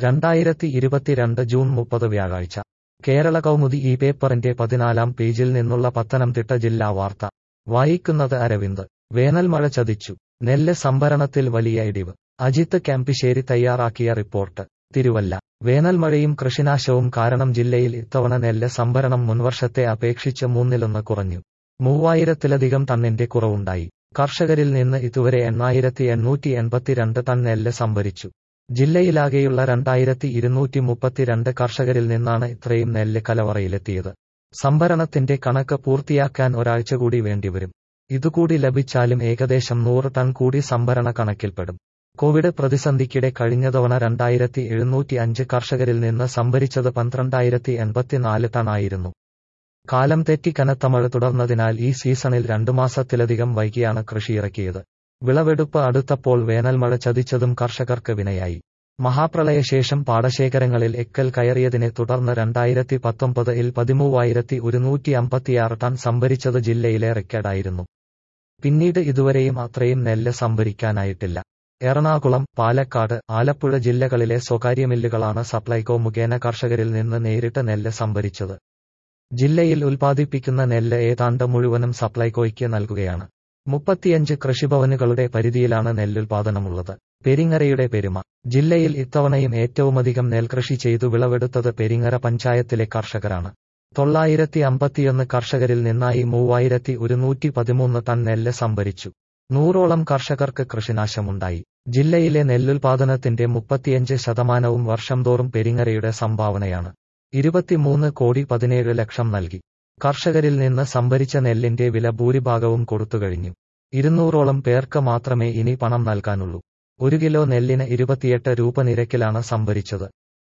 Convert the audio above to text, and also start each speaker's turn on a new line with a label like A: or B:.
A: രണ്ടായിരത്തി ഇരുപത്തിരണ്ട് ജൂൺ മുപ്പത് വ്യാഴാഴ്ച കേരള കൗമുദി ഈ പേപ്പറിന്റെ പതിനാലാം പേജിൽ നിന്നുള്ള പത്തനംതിട്ട ജില്ലാ വാർത്ത വായിക്കുന്നത് അരവിന്ദ് വേനൽമഴ ചതിച്ചു നെല്ല് സംഭരണത്തിൽ വലിയ ഇടിവ് അജിത്ത് ക്യാമ്പിശ്ശേരി തയ്യാറാക്കിയ റിപ്പോർട്ട് തിരുവല്ല വേനൽമഴയും കൃഷിനാശവും കാരണം ജില്ലയിൽ ഇത്തവണ നെല്ല് സംഭരണം മുൻവർഷത്തെ അപേക്ഷിച്ച് മൂന്നിലൊന്ന് കുറഞ്ഞു മൂവായിരത്തിലധികം ടണ്ണിന്റെ കുറവുണ്ടായി കർഷകരിൽ നിന്ന് ഇതുവരെ എണ്ണായിരത്തി എണ്ണൂറ്റി എൺപത്തിരണ്ട് ടൺ നെല്ല് സംഭരിച്ചു ജില്ലയിലാകെയുള്ള രണ്ടായിരത്തി ഇരുന്നൂറ്റി മുപ്പത്തിരണ്ട് കർഷകരിൽ നിന്നാണ് ഇത്രയും നെല്ല് കലവറയിലെത്തിയത് സംഭരണത്തിന്റെ കണക്ക് പൂർത്തിയാക്കാൻ ഒരാഴ്ച കൂടി വേണ്ടിവരും ഇതുകൂടി ലഭിച്ചാലും ഏകദേശം നൂറ് ടൺ കൂടി സംഭരണ കണക്കിൽപ്പെടും കോവിഡ് പ്രതിസന്ധിക്കിടെ കഴിഞ്ഞ തവണ രണ്ടായിരത്തി എഴുന്നൂറ്റി അഞ്ച് കർഷകരിൽ നിന്ന് സംഭരിച്ചത് പന്ത്രണ്ടായിരത്തി എൺപത്തിനാല് ടൺ ആയിരുന്നു കാലം തെറ്റി കനത്ത മഴ തുടർന്നതിനാൽ ഈ സീസണിൽ രണ്ടു മാസത്തിലധികം വൈകിയാണ് കൃഷിയിറക്കിയത് വിളവെടുപ്പ് അടുത്തപ്പോൾ വേനൽമഴ ചതിച്ചതും കർഷകർക്ക് വിനയായി മഹാപ്രളയശേഷം പാടശേഖരങ്ങളിൽ എക്കൽ കയറിയതിനെ തുടർന്ന് രണ്ടായിരത്തി പത്തൊമ്പതിൽ പതിമൂവായിരത്തി ഒരുന്നൂറ്റി അമ്പത്തിയാറ് ടൺ സംഭരിച്ചത് ജില്ലയിലെ റെക്കോർഡായിരുന്നു പിന്നീട് ഇതുവരെയും അത്രയും നെല്ല് സംഭരിക്കാനായിട്ടില്ല എറണാകുളം പാലക്കാട് ആലപ്പുഴ ജില്ലകളിലെ സ്വകാര്യ മില്ലുകളാണ് സപ്ലൈകോ മുഖേന കർഷകരിൽ നിന്ന് നേരിട്ട് നെല്ല് സംഭരിച്ചത് ജില്ലയിൽ ഉൽപ്പാദിപ്പിക്കുന്ന നെല്ല് ഏതാണ്ട് മുഴുവനും സപ്ലൈകോയ്ക്ക് നൽകുകയാണ് മുപ്പത്തിയഞ്ച് കൃഷിഭവനുകളുടെ പരിധിയിലാണ് നെല്ലുൽപാദനമുള്ളത് പെരിങ്ങരയുടെ പെരുമ ജില്ലയിൽ ഇത്തവണയും ഏറ്റവുമധികം നെൽകൃഷി ചെയ്തു വിളവെടുത്തത് പെരിങ്ങര പഞ്ചായത്തിലെ കർഷകരാണ് തൊള്ളായിരത്തി അമ്പത്തിയൊന്ന് കർഷകരിൽ നിന്നായി മൂവായിരത്തി ഒരുന്നൂറ്റി പതിമൂന്ന് ടൺ നെല്ല് സംഭരിച്ചു നൂറോളം കർഷകർക്ക് കൃഷിനാശമുണ്ടായി ജില്ലയിലെ നെല്ലുൽപാദനത്തിന്റെ മുപ്പത്തിയഞ്ച് ശതമാനവും വർഷം തോറും പെരിങ്ങരയുടെ സംഭാവനയാണ് ഇരുപത്തിമൂന്ന് കോടി പതിനേഴ് ലക്ഷം നൽകി കർഷകരിൽ നിന്ന് സംഭരിച്ച നെല്ലിന്റെ വില ഭൂരിഭാഗവും കൊടുത്തുകഴിഞ്ഞു ഇരുന്നൂറോളം പേർക്ക് മാത്രമേ ഇനി പണം നൽകാനുള്ളൂ ഒരു കിലോ നെല്ലിന് ഇരുപത്തിയെട്ട് രൂപ നിരക്കിലാണ് സംഭരിച്ചത്